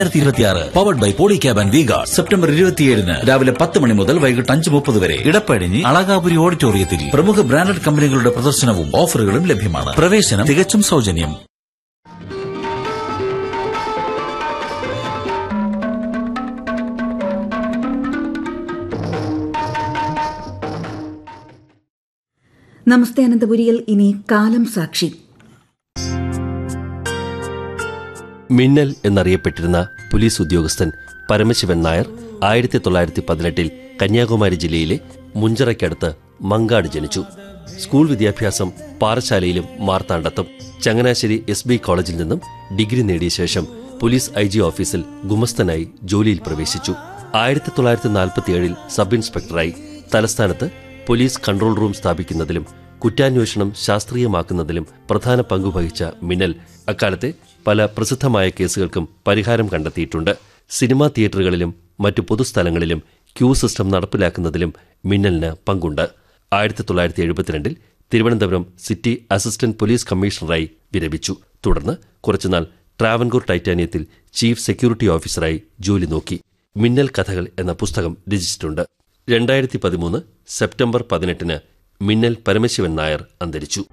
രണ്ടായിരത്തി ഇരുപത്തിയാറ് powered by Polycab and V-Guard September ഇരുപത്തിയേഴിന് രാവിലെ പത്ത് മണി മുതൽ വൈകിട്ട് അഞ്ച് മുപ്പത് വരെ ഇടപ്പഴിഞ്ഞ് അളകാപുരി ഓഡിറ്റോറിയത്തിൽ പ്രമുഖ ബ്രാൻഡഡ് കമ്പനികളുടെ പ്രദർശനവും ഓഫറുകളും ലഭ്യമാണ് പ്രവേശനം തികച്ചും സൗജന്യം നമസ്തേ അനന്തപുരിയിൽ ഇനി കാലം സാക്ഷി മിന്നൽ എന്നറിയപ്പെട്ടിരുന്ന പോലീസ് ഉദ്യോഗസ്ഥൻ പരമശിവൻ നായർ ആയിരത്തി തൊള്ളായിരത്തി പതിനെട്ടിൽ കന്യാകുമാരി ജില്ലയിലെ മുഞ്ചറയ്ക്കടുത്ത് മങ്കാട് ജനിച്ചു സ്കൂൾ വിദ്യാഭ്യാസം പാറശാലയിലും മാർത്താണ്ഡത്തും ചങ്ങനാശ്ശേരി എസ് ബി കോളേജിൽ നിന്നും ഡിഗ്രി നേടിയ ശേഷം പോലീസ് ഐ ജി ഓഫീസിൽ ഗുമസ്തനായി ജോലിയിൽ പ്രവേശിച്ചു ആയിരത്തി തൊള്ളായിരത്തി നാൽപ്പത്തിയേഴിൽ സബ് ഇൻസ്പെക്ടറായി തലസ്ഥാനത്ത് പോലീസ് കൺട്രോൾ റൂം സ്ഥാപിക്കുന്നതിലും കുറ്റാന്വേഷണം ശാസ്ത്രീയമാക്കുന്നതിലും പ്രധാന പങ്കുവഹിച്ച മിന്നൽ അക്കാലത്തെ പല പ്രസിദ്ധമായ കേസുകൾക്കും പരിഹാരം കണ്ടെത്തിയിട്ടുണ്ട് സിനിമാ തിയേറ്ററുകളിലും മറ്റു പൊതുസ്ഥലങ്ങളിലും ക്യൂ സിസ്റ്റം നടപ്പിലാക്കുന്നതിലും മിന്നലിന് പങ്കുണ്ട് ആയിരത്തി തൊള്ളായിരത്തി എഴുപത്തിരണ്ടിൽ തിരുവനന്തപുരം സിറ്റി അസിസ്റ്റന്റ് പോലീസ് കമ്മീഷണറായി വിരമിച്ചു തുടർന്ന് കുറച്ചുനാൾ ട്രാവൻകൂർ ടൈറ്റാനിയത്തിൽ ചീഫ് സെക്യൂരിറ്റി ഓഫീസറായി ജോലി നോക്കി മിന്നൽ കഥകൾ എന്ന പുസ്തകം രചിച്ചിട്ടുണ്ട് രണ്ടായിരത്തി പതിമൂന്ന് സെപ്റ്റംബർ പതിനെട്ടിന് മിന്നൽ പരമശിവൻ നായർ അന്തരിച്ചു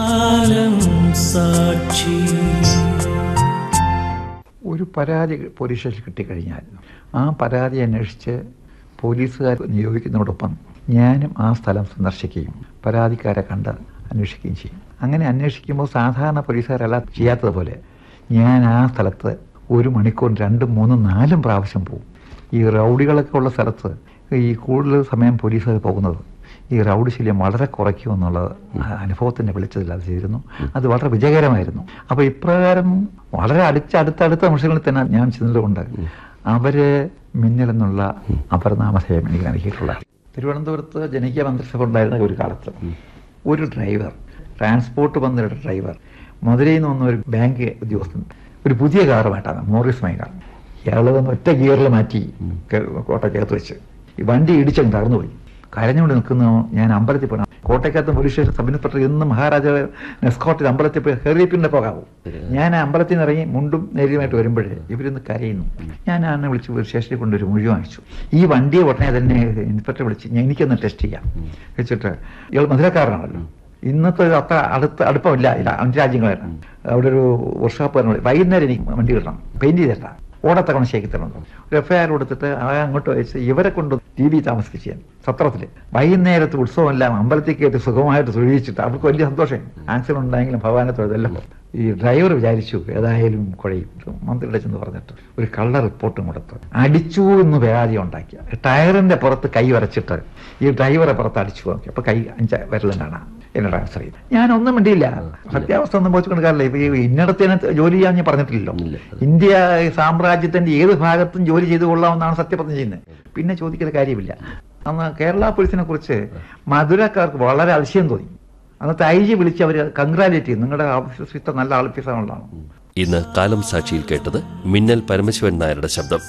ഒരു പരാതി പോലീസ് സ്റ്റേഷനിൽ കിട്ടിക്കഴിഞ്ഞാൽ ആ പരാതി അന്വേഷിച്ച് പോലീസുകാർ നിയോഗിക്കുന്നതോടൊപ്പം ഞാനും ആ സ്ഥലം സന്ദർശിക്കുകയും പരാതിക്കാരെ കണ്ട് അന്വേഷിക്കുകയും ചെയ്യും അങ്ങനെ അന്വേഷിക്കുമ്പോൾ സാധാരണ പോലീസുകാരെല്ലാം ചെയ്യാത്തതുപോലെ ഞാൻ ആ സ്ഥലത്ത് ഒരു മണിക്കൂർ രണ്ടും മൂന്നും നാലും പ്രാവശ്യം പോകും ഈ റൗഡികളൊക്കെ ഉള്ള സ്ഥലത്ത് ഈ കൂടുതൽ സമയം പോലീസുകാർ പോകുന്നത് ഈ റൗഡി ശല്യം വളരെ കുറയ്ക്കും എന്നുള്ളത് അനുഭവത്തിൻ്റെ വെളിച്ചത്തിൽ അത് ചെയ്തിരുന്നു അത് വളരെ വിജയകരമായിരുന്നു അപ്പോൾ ഇപ്രകാരം വളരെ അടുത്ത അടുത്തടുത്ത നിമിഷങ്ങളിൽ തന്നെ ഞാൻ ചെന്നതുകൊണ്ട് അവര് മിന്നൽ എന്നുള്ള അപരനാമധേയം എനിക്ക് നൽകിയിട്ടുള്ള തിരുവനന്തപുരത്ത് ജനകീയ മന്ത്രിസഭ ഉണ്ടായിരുന്ന ഒരു കാലത്ത് ഒരു ഡ്രൈവർ ട്രാൻസ്പോർട്ട് വന്നൊരു ഡ്രൈവർ മധുരയിൽ നിന്ന് വന്ന ഒരു ബാങ്ക് ഉദ്യോഗസ്ഥൻ ഒരു പുതിയ കാറുമായിട്ടാണ് മോറിസ് മൈ കാർ ഇയാൾ വന്ന് ഒറ്റ ഗിയറിൽ മാറ്റി കോട്ടയ്ക്കകത്ത് വെച്ച് ഈ വണ്ടി ഇടിച്ചങ്ങ് തകർന്നുപോയി കരഞ്ഞുകൊണ്ട് നിൽക്കുന്ന ഞാൻ അമ്പലത്തിൽ പോകണം കോട്ടയ്ക്കകത്ത് പോലീസ് സ്റ്റേഷൻ സബ് ഇൻസ്പെക്ടർ ഇന്ന് മഹാരാജാവ് നെസ്കോട്ടിൽ അമ്പലത്തിൽ പോയി ഹെറിയപ്പിന്റെ പോകാവൂ ഞാൻ ആ അമ്പലത്തിൽ നിന്ന് ഇറങ്ങി മുണ്ടും നേരിയുമായിട്ട് വരുമ്പോഴേ ഇവരിന്ന് കരയുന്നു ഞാൻ ആനെ വിളിച്ച് പോലീസ് സ്റ്റേഷനിൽ കൊണ്ടൊരു മുഴുവൻ അയച്ചു ഈ വണ്ടിയെ ഉടനെ തന്നെ ഇൻസ്പെക്ടറെ വിളിച്ച് ഞാൻ എനിക്കൊന്ന് ടെസ്റ്റ് ചെയ്യാം വെച്ചിട്ട് ഇയാൾ മധുരക്കാരനാണല്ലോ ഇന്നത്തെ അത്ര അടുത്ത അടുപ്പമില്ല ഇല്ല അഞ്ച് രാജ്യങ്ങളായിരുന്നു അവിടെ ഒരു വർക്ക്ഷോപ്പ് പറഞ്ഞു വൈകുന്നേരം എനിക്ക് വണ്ടി കിട്ടണം പെയിന്റ് ചെയ്തിട്ടാ ഓടത്തവണ ശേഖി തരണം ഒരു എഫ് ഐ ആർ കൊടുത്തിട്ട് ആ അങ്ങോട്ട് അയച്ച് ഇവരെ കൊണ്ട് ടി വി താമസിപ്പിച്ചാൽ സത്രത്തിൽ വൈകുന്നേരത്ത് ഉത്സവമെല്ലാം അമ്പലത്തിൽ കയറ്റി സുഖമായിട്ട് തൊഴിച്ചിട്ട് അവർക്ക് വലിയ സന്തോഷം ആക്സിഡന്റ് ഉണ്ടായെങ്കിലും ഭഗവാനെ തൊഴുതെല്ലാം ഈ ഡ്രൈവർ വിചാരിച്ചു ഏതായാലും കുഴയും മന്ത്രിയുടെ ചെന്ന് പറഞ്ഞിട്ട് ഒരു കള്ള റിപ്പോർട്ടും കൊടുത്ത് അടിച്ചു എന്ന് പരാതി ഉണ്ടാക്കി ടയറിന്റെ പുറത്ത് കൈ വരച്ചിട്ട് ഈ ഡ്രൈവറെ പുറത്ത് അടിച്ചു നോക്കി അപ്പൊ കൈ അഞ്ച് വിരലും കാണാം എന്നെ ട്രാൻസ്ഫർ ചെയ്തു ഞാനൊന്നും വേണ്ടിയില്ല സത്യാവസ്ഥ ഒന്നും പോയിക്കൊണ്ട് കാര്യമില്ല ഇപ്പൊ ഈ ഇന്നിടത്തിന് ജോലി ചെയ്യാൻ ഞാൻ പറഞ്ഞിട്ടില്ലല്ലോ ഇന്ത്യ സാമ്രാജ്യത്തിന്റെ ഏത് ഭാഗത്തും ജോലി ചെയ്തു കൊള്ളാമെന്നാണ് സത്യപ്രതിജ്ഞ ചെയ്യുന്നത് പിന്നെ ചോദിക്കുന്ന കാര്യമില്ല അന്ന് കേരള പോലീസിനെ കുറിച്ച് മധുരക്കാർക്ക് വളരെ അതിശയം തോന്നി അന്നത്തെ ഐ ജി വിളിച്ച് അവർ കൺഗ്രാലേറ്റ് ചെയ്യും നിങ്ങളുടെ ഓഫീസർ ഇത്ര നല്ല ഓഫീസറാണുള്ളതാണ് ഇന്ന് കാലം സാക്ഷിയിൽ കേട്ടത് മിന്നൽ പരമശിവൻ നായരുടെ ശബ്ദം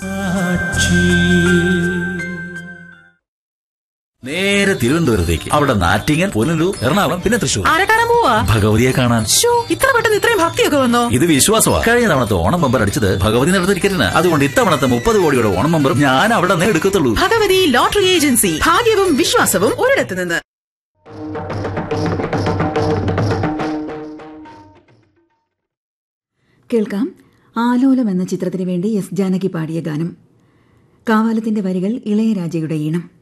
നേരെ തിരുവനന്തപുരത്തേക്ക് അവിടെ നാറ്റിങ്ങൻ പുനലൂർ എറണാകുളം പിന്നെ തൃശൂർ ആരെ കാണാൻ പോവാ ഭഗവതിയെ കാണാൻ ശ്ശോ, ഇത്ര പെട്ടെന്ന് ഇത്രയും ഭക്തിയൊക്കെ വന്നോ ഇത് വിശ്വാസമാണ് കഴിഞ്ഞ തവണത്തെ ഓണം ബമ്പർ അടിച്ചത് ഭഗവതി നടന്ന ടിക്കറ്റിന് അതുകൊണ്ട് ഇത്തവണത്തെ മുപ്പത് കോടിയുടെ ഓണം ബമ്പർ ഞാൻ അവിടെ നിന്ന് എടുക്കത്തുള്ളൂ ഭഗവതി ലോട്ടറി ഏജൻസി ഭാഗ്യവും വിശ്വാസവും ഒരിടത്ത് നിന്ന് കേൾക്കാം ആലോലം എന്ന ചിത്രത്തിനു വേണ്ടി എസ് ജാനകി പാടിയ ഗാനം കാവാലത്തിന്റെ വരികൾ ഇളയരാജയുടെ ഈണം